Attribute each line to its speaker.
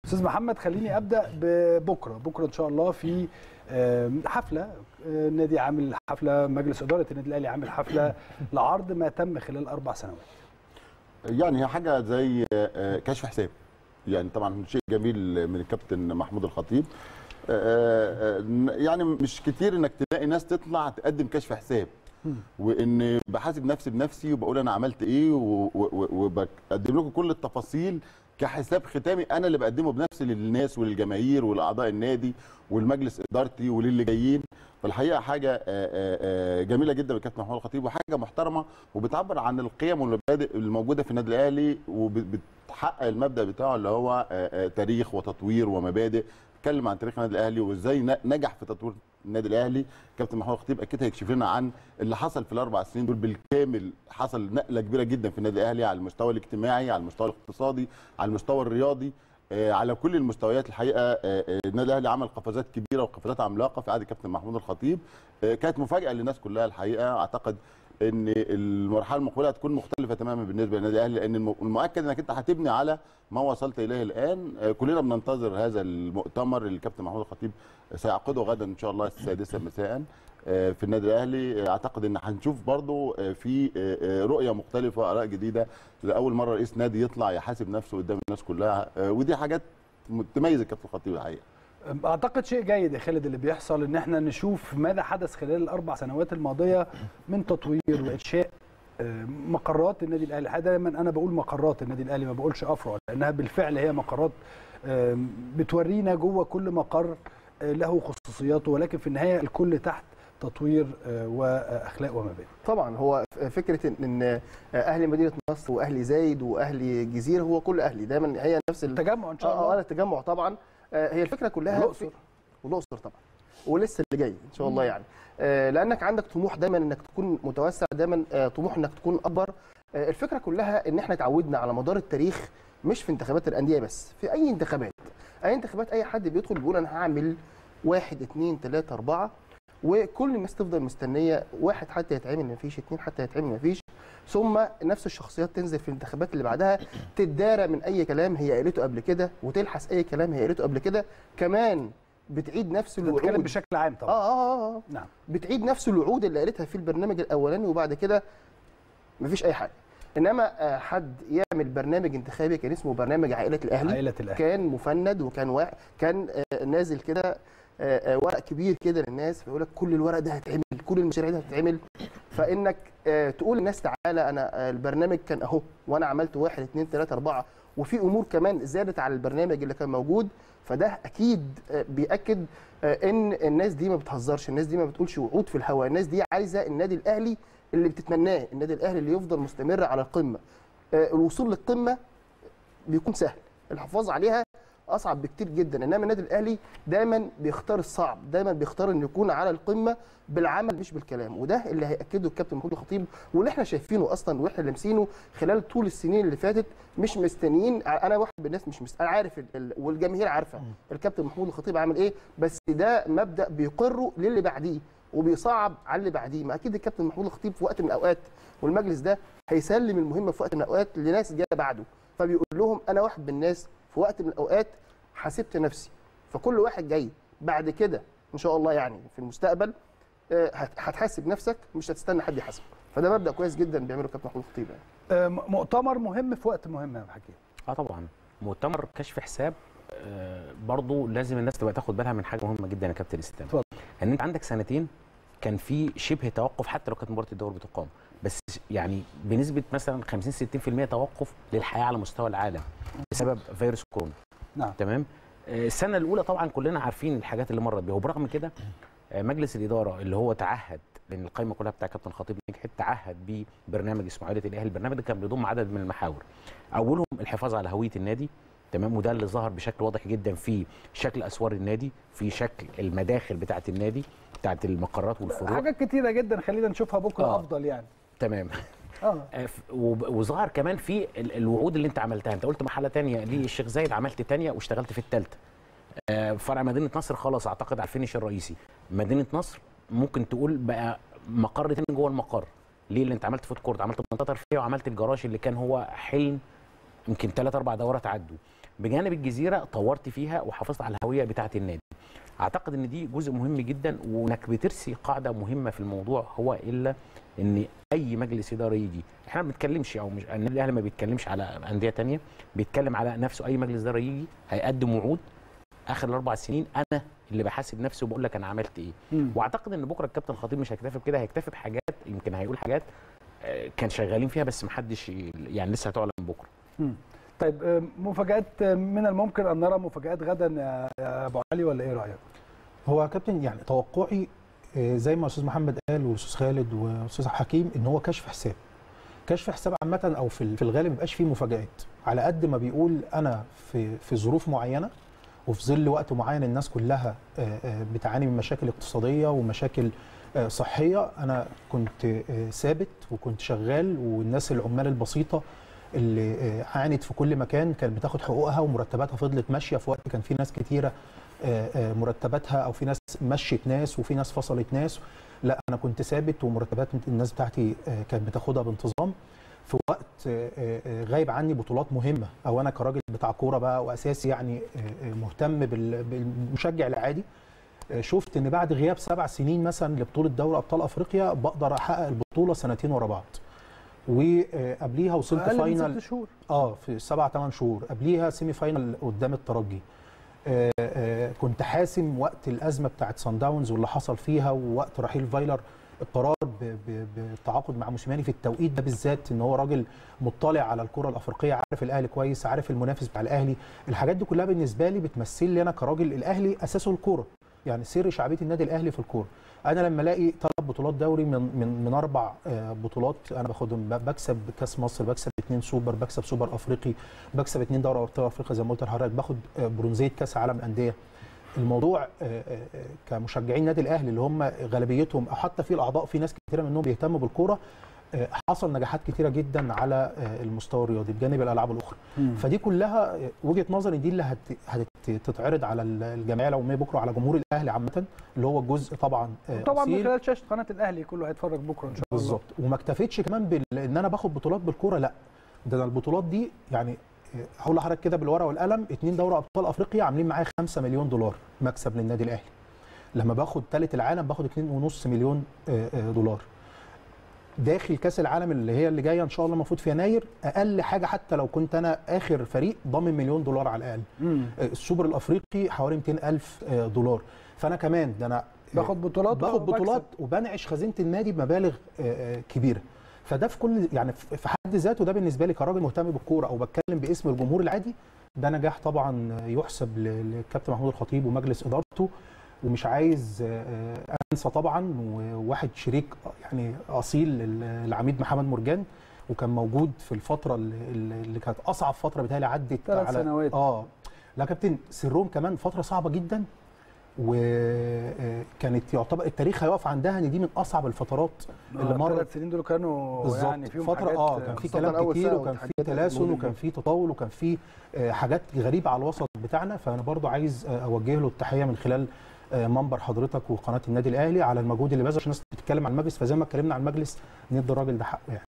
Speaker 1: استاذ محمد خليني ابدا ببكره بكره ان شاء الله في آم، حفله آه، النادي عامل حفله مجلس اداره النادي الاهلي عامل حفله لعرض ما تم خلال اربع سنوات
Speaker 2: يعني هي حاجه زي آه، كشف حساب يعني طبعا شيء جميل من الكابتن محمود الخطيب آه، آه، يعني مش كتير انك تلاقي ناس تطلع تقدم كشف حساب وان بحاسب نفسي بنفسي وبقول انا عملت ايه و- و- وبقدم لكم كل التفاصيل كحساب ختامي انا اللي بقدمه بنفسي للناس وللجماهير ولاعضاء النادي والمجلس ادارتي وللي جايين فالحقيقه حاجه آه، آه، آه، جميله جدا من الكابتن محمود الخطيب وحاجه محترمه وبتعبر عن القيم والمبادئ الموجوده في النادي الاهلي وبتحقق المبدا بتاعه اللي هو آه، آه، تاريخ وتطوير ومبادئ اتكلم عن تاريخ النادي الاهلي وازاي ن- نجح في تطوير النادي الاهلي كابتن محمود الخطيب اكيد هيكشف لنا عن اللي حصل في الاربع سنين دول بالكامل حصل نقله كبيره جدا في النادي الاهلي على المستوى الاجتماعي على المستوى الاقتصادي على المستوى الرياضي آه، على كل المستويات الحقيقه آه، آه، النادي الاهلي عمل قفزات كبيره وقفزات عملاقه في عهد الكابتن محمود الخطيب آه، كانت مفاجاه للناس كلها الحقيقه اعتقد ان المرحله المقبله هتكون مختلفه تماما بالنسبه للنادي الاهلي لان الم- المؤكد انك انت هتبني على ما وصلت اليه الان آه، كلنا بننتظر هذا المؤتمر اللي الكابتن محمود الخطيب سيعقده غدا ان شاء الله السادسه مساء آه، في النادي الاهلي آه، اعتقد ان هنشوف برضو آه، في آه، آه، رؤيه مختلفه اراء جديده لاول مره رئيس نادي يطلع يحاسب نفسه قدام الناس كلها آه، ودي حاجات تميز الكابتن الخطيب الحقيقه
Speaker 1: اعتقد شيء جيد يا خالد اللي بيحصل ان احنا نشوف ماذا حدث خلال الاربع سنوات الماضيه من تطوير وانشاء آه، مقرات النادي الاهلي الحقيقة دايما انا بقول مقرات النادي الاهلي ما بقولش افرع لانها بالفعل هي مقرات آه، بتورينا جوه كل مقر آه، له خصوصياته ولكن في النهايه الكل تحت تطوير آه، واخلاق ومبادئ
Speaker 3: طبعا هو فكره ان إن اهلي مدينه نصر واهلي زايد واهلي الجزيره هو كل اهلي دايما هي نفس ال-
Speaker 1: التجمع ان شاء
Speaker 3: اه اه
Speaker 1: الله
Speaker 3: التجمع طبعا آه، هي الفكره كلها
Speaker 1: والأقصر.
Speaker 3: في- والاقصر طبعا ولسه اللي جاي ان شاء الله يعني آه، لانك عندك طموح دايما انك تكون متوسع دايما آه، طموح انك تكون اكبر آه، الفكره كلها ان احنا اتعودنا على مدار التاريخ مش في انتخابات الانديه بس في اي انتخابات اي انتخابات اي حد بيدخل بيقول انا هعمل واحد اتنين تلاته اربعه وكل الناس تفضل مستنيه واحد حتى يتعمل مفيش اتنين حتى يتعمل مفيش ثم نفس الشخصيات تنزل في الانتخابات اللي بعدها تدارى من اي كلام هي قالته قبل كده وتلحس اي كلام هي قالته قبل كده كمان بتعيد نفس
Speaker 1: بتتكلم
Speaker 3: الوعود
Speaker 1: بشكل عام
Speaker 3: اه
Speaker 1: طبعا
Speaker 3: اه اه آه.
Speaker 1: نعم
Speaker 3: بتعيد نفس الوعود اللي قالتها في البرنامج الاولاني وبعد كده مفيش اي حاجه انما آه، حد يعمل برنامج انتخابي كان اسمه برنامج عائله الاهلي
Speaker 1: عائله الاهلي
Speaker 3: كان مفند وكان وا... كان آه، نازل كده آه، آه، ورق كبير كده للناس فيقول لك كل الورق ده هيتعمل كل المشاريع دي هتتعمل فانك آه، تقول للناس تعالى انا آه، البرنامج كان اهو وانا عملت واحد اثنين ثلاثه اربعه وفي امور كمان زادت على البرنامج اللي كان موجود فده اكيد آه، بياكد آه، ان الناس دي ما بتهزرش الناس دي ما بتقولش وعود في الهواء الناس دي عايزه النادي الاهلي اللي بتتمناه النادي الاهلي اللي يفضل مستمر على القمه آه، الوصول للقمه بيكون سهل الحفاظ عليها اصعب بكتير جدا انما النادي الاهلي دايما بيختار الصعب دايما بيختار انه يكون على القمه بالعمل مش بالكلام وده اللي هياكده الكابتن محمود الخطيب واللي احنا شايفينه اصلا واحنا لامسينه خلال طول السنين اللي فاتت مش مستنيين انا واحد من الناس مش مست... انا عارف ال... ال... والجماهير عارفه الكابتن محمود الخطيب عامل ايه بس ده مبدا بيقره للي بعديه وبيصعب على اللي بعديه ما اكيد الكابتن محمود الخطيب في وقت من الاوقات والمجلس ده هيسلم المهمه في وقت من الاوقات لناس جايه بعده فبيقول لهم انا واحد من الناس في وقت من الاوقات حاسبت نفسي فكل واحد جاي بعد كده ان شاء الله يعني في المستقبل آه، هت- هتحاسب نفسك مش هتستنى حد يحاسبك فده مبدا كويس جدا بيعمله الكابتن محمود الخطيب يعني
Speaker 1: آه، م- مؤتمر مهم في وقت مهم يا حكيم
Speaker 4: اه طبعا مؤتمر كشف حساب آه، برضو لازم الناس تبقى تاخد بالها من حاجه مهمه جدا يا كابتن اسلام
Speaker 1: اتفضل.
Speaker 4: ان انت عندك سنتين كان في شبه توقف حتى لو كانت مباراه الدوري بتقام بس يعني بنسبه مثلا 50 60% توقف للحياه على مستوى العالم بسبب فيروس كورونا
Speaker 1: نعم
Speaker 4: تمام آه، السنه الاولى طبعا كلنا عارفين الحاجات اللي مرت بيها وبرغم كده آه، مجلس الاداره اللي هو تعهد لان القائمه كلها بتاع كابتن خطيب نجحت تعهد ببرنامج اسمه عائله الاهلي البرنامج ده كان بيضم عدد من المحاور اولهم الحفاظ على هويه النادي تمام وده اللي ظهر بشكل واضح جدا في شكل اسوار النادي في شكل المداخل بتاعه النادي بتاعه المقرات والفروع
Speaker 1: حاجات كتيره جدا خلينا نشوفها بكره
Speaker 4: آه.
Speaker 1: افضل يعني
Speaker 4: تمام
Speaker 1: اه
Speaker 4: آه، ف- وب- وظهر كمان في ال- الوعود اللي انت عملتها انت قلت مرحله تانية للشيخ زايد عملت تانية واشتغلت في الثالثه فرع مدينه نصر خلاص اعتقد على الفينش الرئيسي مدينه نصر ممكن تقول بقى مقر تاني جوه المقر ليه اللي انت عملت فود كورت عملت منطقه ترفيهيه وعملت الجراج اللي كان هو حلم يمكن ثلاث اربع دورات عدوا بجانب الجزيره طورت فيها وحافظت على الهويه بتاعه النادي اعتقد ان دي جزء مهم جدا وانك بترسي قاعده مهمه في الموضوع هو الا ان اي مجلس اداره يجي احنا ما بنتكلمش او مش النادي الاهلي ما بيتكلمش على انديه تانية بيتكلم على نفسه اي مجلس اداره يجي هيقدم وعود اخر الاربع سنين انا اللي بحاسب نفسي وبقول لك انا عملت ايه
Speaker 1: مم.
Speaker 4: واعتقد ان بكره الكابتن الخطيب مش هيكتفي بكده هيكتفي بحاجات يمكن هيقول حاجات آه، كان شغالين فيها بس محدش ي- يعني لسه هتعلن بكره
Speaker 1: مم. طيب آه، مفاجآت آه، من الممكن ان نرى مفاجآت غدا يا يا ابو علي ولا ايه رايك؟
Speaker 5: هو يا كابتن يعني توقعي آه، زي ما استاذ محمد قال والاستاذ خالد والاستاذ حكيم ان هو كشف حساب كشف حساب عامه او في في الغالب ما بيبقاش فيه مفاجات على قد ما بيقول انا في في ظروف معينه وفي ظل وقت معين الناس كلها آه، آه، بتعاني من مشاكل اقتصاديه ومشاكل آه، صحيه انا كنت آه، ثابت وكنت شغال والناس العمال البسيطه اللي آه، عانت في كل مكان كانت بتاخد حقوقها ومرتباتها فضلت ماشيه في وقت كان في ناس كتيره آه، آه، مرتباتها او في ناس مشت ناس وفي ناس فصلت ناس لا انا كنت ثابت ومرتبات الناس بتاعتي آه، كانت بتاخدها بانتظام في وقت آه، آه، غايب عني بطولات مهمه او انا كراجل بتاع كوره بقى واساسي يعني آه، آه، مهتم بال- بالمشجع العادي آه، شفت ان بعد غياب سبع سنين مثلا لبطوله دوري ابطال افريقيا بقدر احقق البطوله سنتين ورا بعض وقبليها وصلت
Speaker 1: اقل من
Speaker 5: فاينل
Speaker 1: ست شهور
Speaker 5: اه في سبع ثمان شهور قبليها سيمي فاينل قدام الترجي آه آه كنت حاسم وقت الازمه بتاعت سان داونز واللي حصل فيها ووقت رحيل فايلر القرار ب- ب- بالتعاقد مع موسيماني في التوقيت ده بالذات ان هو راجل مطلع على الكره الافريقيه عارف الاهلي كويس عارف المنافس بتاع الاهلي الحاجات دي كلها بالنسبه لي بتمثل لي انا كراجل الاهلي اساسه الكوره يعني سر شعبيه النادي الاهلي في الكوره انا لما الاقي ثلاث بطولات دوري من من من اربع آه، بطولات انا باخدهم ب- بكسب كاس مصر بكسب اثنين سوبر بكسب سوبر افريقي بكسب اثنين دوري ابطال افريقيا زي ما قلت لحضرتك باخد آه، برونزيه كاس عالم انديه الموضوع آه، آه، آه، كمشجعين النادي الاهلي اللي هم غالبيتهم او حتى في الاعضاء في ناس كثيره منهم بيهتموا بالكوره آه، حصل نجاحات كثيره جدا على آه، المستوى الرياضي بجانب الالعاب الاخرى فدي كلها وجهه نظري دي اللي هت- هتتعرض على الجمعيه العموميه بكره على جمهور الاهلي عامه اللي هو جزء طبعا آه،
Speaker 1: طبعا من
Speaker 5: أصيل.
Speaker 1: خلال شاشه قناه الاهلي كله هيتفرج بكره ان شاء الله
Speaker 5: بالظبط وما اكتفيتش كمان بال... ان انا باخد بطولات بالكوره لا ده انا البطولات دي يعني آه، هقول لحضرتك كده بالورقه والقلم اتنين دوري ابطال افريقيا عاملين معايا 5 مليون دولار مكسب للنادي الاهلي لما باخد ثالث العالم باخد 2.5 مليون آه، آه، دولار داخل كاس العالم اللي هي اللي جايه ان شاء الله المفروض في يناير اقل حاجه حتى لو كنت انا اخر فريق ضامن مليون دولار على الاقل
Speaker 1: مم.
Speaker 5: آه، السوبر الافريقي حوالي 200 الف آه، دولار فانا كمان ده انا
Speaker 1: باخد بطولات
Speaker 5: باخد
Speaker 1: وبكسب.
Speaker 5: بطولات وبنعش خزينه النادي بمبالغ آه، آه، كبيره فده في كل يعني في في حد ذاته ده بالنسبه لي كراجل مهتم بالكوره او بتكلم باسم الجمهور العادي ده نجاح طبعا يحسب ل- للكابتن محمود الخطيب ومجلس ادارته ومش عايز آه، آه، انسى طبعا وواحد شريك يعني اصيل ال- العميد محمد مرجان وكان موجود في الفتره اللي, اللي كانت اصعب فتره بتهيألي عدت
Speaker 1: ثلاث
Speaker 5: على
Speaker 1: سنوات.
Speaker 5: اه لا كابتن سرهم كمان فتره صعبه جدا وكانت يعتبر التاريخ هيقف عندها ان دي من اصعب الفترات اللي مرت
Speaker 1: الثلاث سنين دول كانوا
Speaker 5: بالظبط
Speaker 1: يعني فيهم
Speaker 5: فتره
Speaker 1: حاجات
Speaker 5: اه كان في
Speaker 3: خاصة
Speaker 5: كلام
Speaker 3: أول
Speaker 5: كتير
Speaker 3: سنة
Speaker 5: وكان في
Speaker 3: والتحديات
Speaker 5: تلاسن
Speaker 3: الجمهورية.
Speaker 5: وكان في تطاول وكان في آه، حاجات غريبه على الوسط بتاعنا فانا برضو عايز آه، اوجه له التحيه من خلال آه، منبر حضرتك وقناه النادي الاهلي على المجهود اللي بذله عشان الناس بتتكلم عن المجلس فزي ما اتكلمنا عن المجلس ندي الراجل ده حقه يعني